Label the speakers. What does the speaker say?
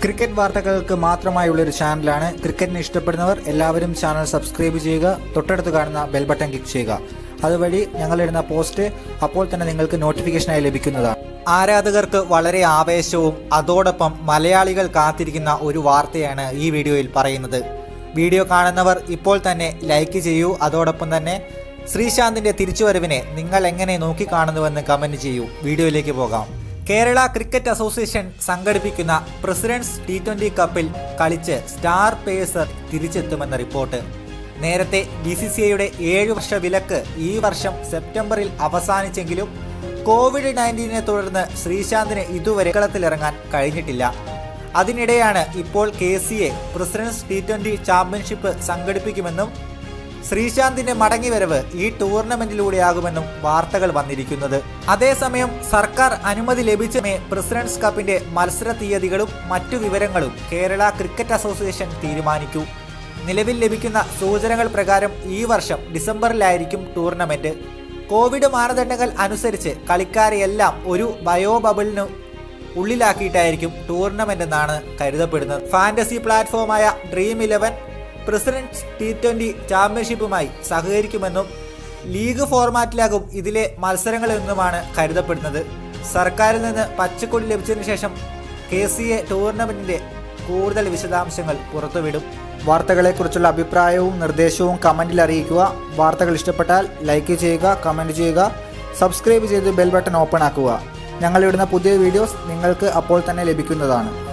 Speaker 1: cricket വാർത്തകൾക്ക് മാത്രമായുള്ള ഒരു ചാനലാണ് ക്രിക്കറ്റിനെ ഇഷ്ടപ്പെടുന്നവർ എല്ലാവരും ചാനൽ സബ്സ്ക്രൈബ് ചെയ്യുക തൊട്ടടുത്ത് കാണുന്ന ബെൽ ബട്ടൺ ക്ലിക്ക് ചെയ്യുക അതുവഴി ഞങ്ങളിടുന്ന പോസ്റ്റ് അപ്പോൾ തന്നെ നിങ്ങൾക്ക് നോട്ടിഫിക്കേഷനായി ലഭിക്കുന്നതാണ് ആരാധകർക്ക് വളരെ ആവേശവും അതോടൊപ്പം മലയാളികൾ കാത്തിരിക്കുന്ന ഒരു വാർത്തയാണ് ഈ വീഡിയോയിൽ പറയുന്നത് വീഡിയോ കാണുന്നവർ ഇപ്പോൾ തന്നെ ലൈക്ക് ചെയ്യൂ അതോടൊപ്പം തന്നെ ശ്രീശാന്തിന്റെ തിരിച്ചുവരവിനെ നിങ്ങൾ എങ്ങനെ നോക്കിക്കാണുന്നുവെന്ന് കമന്റ് ചെയ്യൂ വീഡിയോയിലേക്ക് പോകാം കേരള ക്രിക്കറ്റ് അസോസിയേഷൻ സംഘടിപ്പിക്കുന്ന പ്രസിഡന്റ്സ് ടി ട്വന്റി കപ്പിൽ കളിച്ച് സ്റ്റാർ പേസർ തിരിച്ചെത്തുമെന്ന റിപ്പോർട്ട് നേരത്തെ ബി സി സി ഐയുടെ ഏഴ് വർഷ വിലക്ക് ഈ വർഷം സെപ്റ്റംബറിൽ അവസാനിച്ചെങ്കിലും കോവിഡ് നയൻറ്റീനെ തുടർന്ന് ശ്രീശാന്തിന് ഇതുവരെ കളത്തിലിറങ്ങാൻ കഴിഞ്ഞിട്ടില്ല അതിനിടെയാണ് ഇപ്പോൾ K C A presidents T twenty championship സംഘടിപ്പിക്കുമെന്നും ശ്രീശാന്തിന്റെ മടങ്ങിവരവ് ഈ ടൂർണമെന്റിലൂടെയാകുമെന്നും വാർത്തകൾ വന്നിരിക്കുന്നത് അതേസമയം സർക്കാർ അനുമതി ലഭിച്ചമേ പ്രസിഡന്റ്സ് കപ്പിന്റെ മത്സര തീയതികളും മറ്റു വിവരങ്ങളും കേരള ക്രിക്കറ്റ് അസോസിയേഷൻ തീരുമാനിക്കൂ നിലവിൽ ലഭിക്കുന്ന സൂചനകൾ പ്രകാരം ഈ വർഷം ഡിസംബറിലായിരിക്കും ടൂർണമെന്റ് കോവിഡ് മാനദണ്ഡങ്ങൾ അനുസരിച്ച് കളിക്കാരെയെല്ലാം ഒരു ബയോ ബബിളിന് ഉള്ളിലാക്കിയിട്ടായിരിക്കും ടൂർണമെന്റ് എന്നാണ് കരുതപ്പെടുന്നത് ഫാന്റസി പ്ലാറ്റ്ഫോമായ Dream Eleven presidents T twenty ചാമ്പ്യൻഷിപ്പുമായി സഹകരിക്കുമെന്നും ലീഗ് ഫോർമാറ്റിലാകും ഇതിലെ മത്സരങ്ങളെന്നുമാണ് കരുതപ്പെടുന്നത് സർക്കാരിൽ നിന്ന് പച്ചക്കൊടി ലഭിച്ചതിനു ശേഷം കെ സി എ ടൂർണമെന്റിന്റെ കൂടുതൽ വിശദാംശങ്ങൾ പുറത്തുവിടും വാർത്തകളെക്കുറിച്ചുള്ള അഭിപ്രായവും നിർദ്ദേശവും കമന്റിൽ അറിയിക്കുക വാർത്തകൾ ഇഷ്ടപ്പെട്ടാൽ ലൈക്ക് ചെയ്യുക കമന്റ് ചെയ്യുക സബ്സ്ക്രൈബ് ചെയ്ത് ബെൽ ബട്ടൺ ഓപ്പൺ ആക്കുക ഞങ്ങളിടുന്ന പുതിയ വീഡിയോസ് നിങ്ങൾക്ക് അപ്പോൾ തന്നെ ലഭിക്കുന്നതാണ്